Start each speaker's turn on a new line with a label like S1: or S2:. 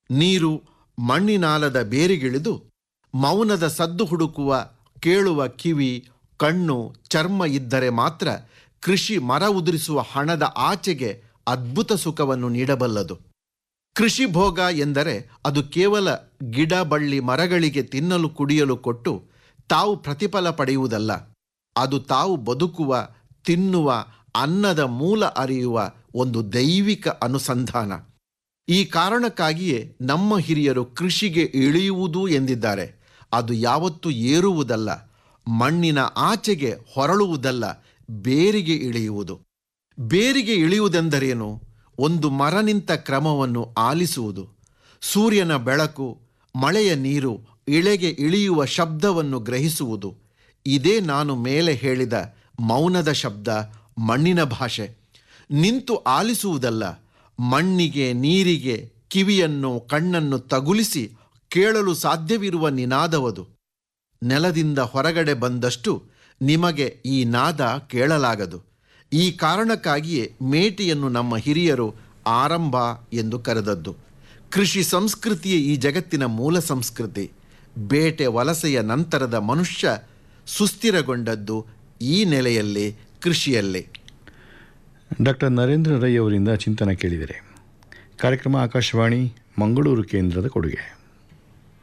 S1: ನೀರು ಮಣ್ಣಿನಾಲದ ಬೇರಿಗಿಳಿದು ಮೌನದ ಸದ್ದು ಹುಡುಕುವ ಕೇಳುವ ಕಿವಿ ಕಣ್ಣು ಚರ್ಮ ಇದ್ದರೆ ಮಾತ್ರ ಕೃಷಿ ಮರ ಉದುರಿಸುವ ಹಣದ ಆಚೆಗೆ ಅದ್ಭುತ ಸುಖವನ್ನು ನೀಡಬಲ್ಲದು ಕೃಷಿ ಭೋಗ ಎಂದರೆ ಅದು ಕೇವಲ ಗಿಡ ಬಳ್ಳಿ ಮರಗಳಿಗೆ ತಿನ್ನಲು ಕುಡಿಯಲು ಕೊಟ್ಟು ತಾವು ಪ್ರತಿಫಲ ಪಡೆಯುವುದಲ್ಲ ಅದು ತಾವು ಬದುಕುವ ತಿನ್ನುವ ಅನ್ನದ ಮೂಲ ಅರಿಯುವ ಒಂದು ದೈವಿಕ ಅನುಸಂಧಾನ ಈ ಕಾರಣಕ್ಕಾಗಿಯೇ ನಮ್ಮ ಹಿರಿಯರು ಕೃಷಿಗೆ ಇಳಿಯುವುದು ಎಂದಿದ್ದಾರೆ ಅದು ಯಾವತ್ತೂ ಏರುವುದಲ್ಲ ಮಣ್ಣಿನ ಆಚೆಗೆ ಹೊರಳುವುದಲ್ಲ ಬೇರಿಗೆ ಇಳಿಯುವುದು ಬೇರಿಗೆ ಇಳಿಯುವುದೆಂದರೇನು ಒಂದು ಮರ ನಿಂತ ಕ್ರಮವನ್ನು ಆಲಿಸುವುದು ಸೂರ್ಯನ ಬೆಳಕು ಮಳೆಯ ನೀರು ಇಳೆಗೆ ಇಳಿಯುವ ಶಬ್ದವನ್ನು ಗ್ರಹಿಸುವುದು ಇದೇ ನಾನು ಮೇಲೆ ಹೇಳಿದ ಮೌನದ ಶಬ್ದ ಮಣ್ಣಿನ ಭಾಷೆ ನಿಂತು ಆಲಿಸುವುದಲ್ಲ ಮಣ್ಣಿಗೆ ನೀರಿಗೆ ಕಿವಿಯನ್ನು ಕಣ್ಣನ್ನು ತಗುಲಿಸಿ ಕೇಳಲು ಸಾಧ್ಯವಿರುವ ನಿನಾದವದು ನೆಲದಿಂದ ಹೊರಗಡೆ ಬಂದಷ್ಟು ನಿಮಗೆ ಈ ನಾದ ಕೇಳಲಾಗದು ಈ ಕಾರಣಕ್ಕಾಗಿಯೇ ಮೇಟಿಯನ್ನು ನಮ್ಮ ಹಿರಿಯರು ಆರಂಭ ಎಂದು ಕರೆದದ್ದು ಕೃಷಿ ಸಂಸ್ಕೃತಿಯೇ ಈ ಜಗತ್ತಿನ ಮೂಲ ಸಂಸ್ಕೃತಿ ಬೇಟೆ ವಲಸೆಯ ನಂತರದ ಮನುಷ್ಯ ಸುಸ್ಥಿರಗೊಂಡದ್ದು ಈ ನೆಲೆಯಲ್ಲಿ ಕೃಷಿಯಲ್ಲೇ
S2: ಡಾಕ್ಟರ್ ನರೇಂದ್ರ ರೈ ಅವರಿಂದ ಚಿಂತನ ಕೇಳಿದರೆ ಕಾರ್ಯಕ್ರಮ ಆಕಾಶವಾಣಿ ಮಂಗಳೂರು ಕೇಂದ್ರದ ಕೊಡುಗೆ